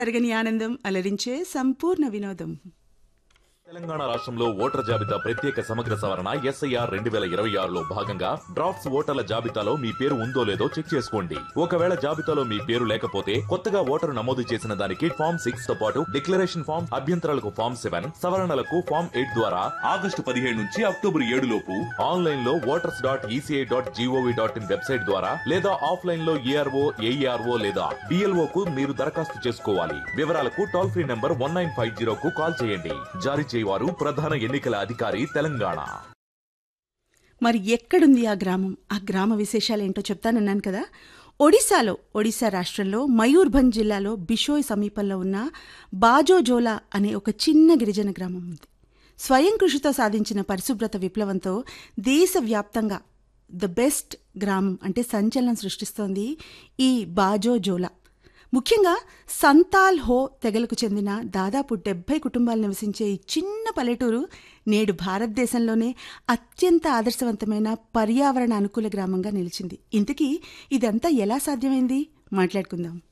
తరగని ఆనందం అలరించే సంపూర్ణ వినోదం తెలంగాణ రాష్ట్రంలో ఓటర్ జాబితా ప్రత్యేక సమగ్ర సవరణ ఎస్ఐఆర్ రెండు వేల ఇరవై ఆరులో భాగంగా డ్రాఫ్ట్స్ ఓటర్ల జాబితాలో మీ పేరు ఉందో లేదో చెక్ చేసుకోండి ఒకవేళ జాబితాలో మీ పేరు లేకపోతే కొత్తగా ఓటరు నమోదు చేసిన దానికి ఫామ్ సిక్స్ తో పాటు డిక్లరేషన్ ఫామ్ అభ్యంతరాలకు ఫామ్ సెవెన్ సవరణలకు ఫామ్ ఎయిట్ ద్వారా ఆగస్టు పదిహేడు నుంచి అక్టోబర్ ఏడు లోపు ఆన్లైన్ లో voters dot ECI dot GOV dot in website ద్వారా లేదా ఆఫ్లైన్ లో ఏఆర్ఓ ఏఈఆర్ఓ లేదా డిఎల్ఓ కు మీరు దరఖాస్తు చేసుకోవాలి వివరాలకు toll free number one nine five zero కు కాల్ చేయండి జారీ చేయవారు ప్రధాన ఎన్నికల అధికారి తెలంగాణ మరి ఎక్కడుంది ఆ గ్రామం ఆ గ్రామ విశేషాలు ఏంటో చెప్తానన్నాను కదా ఒడిశాలో ఒడిశా రాష్ట్రంలో మయూర్భంజ్ జిల్లాలో బిషోయ్ సమీపంలో ఉన్న బాజోజోలా అనే ఒక చిన్న గిరిజన గ్రామం ఉంది స్వయం కృషితో సాధించిన పరిశుభ్రత విప్లవంతో దేశవ్యాప్తంగా ద బెస్ట్ గ్రామం అంటే సంచలనం సృష్టిస్తోంది ఈ బాజోజోలా ముఖ్యంగా సంతాల్ హో తెగలకు చెందిన దాదాపు డెబ్బై కుటుంబాలు నివసించే ఈ చిన్న పల్లెటూరు నేడు భారతదేశంలోనే అత్యంత ఆదర్శవంతమైన పర్యావరణ అనుకూల గ్రామంగా నిలిచింది ఇంతకీ ఇదంతా ఎలా సాధ్యమైంది మాట్లాడుకుందాం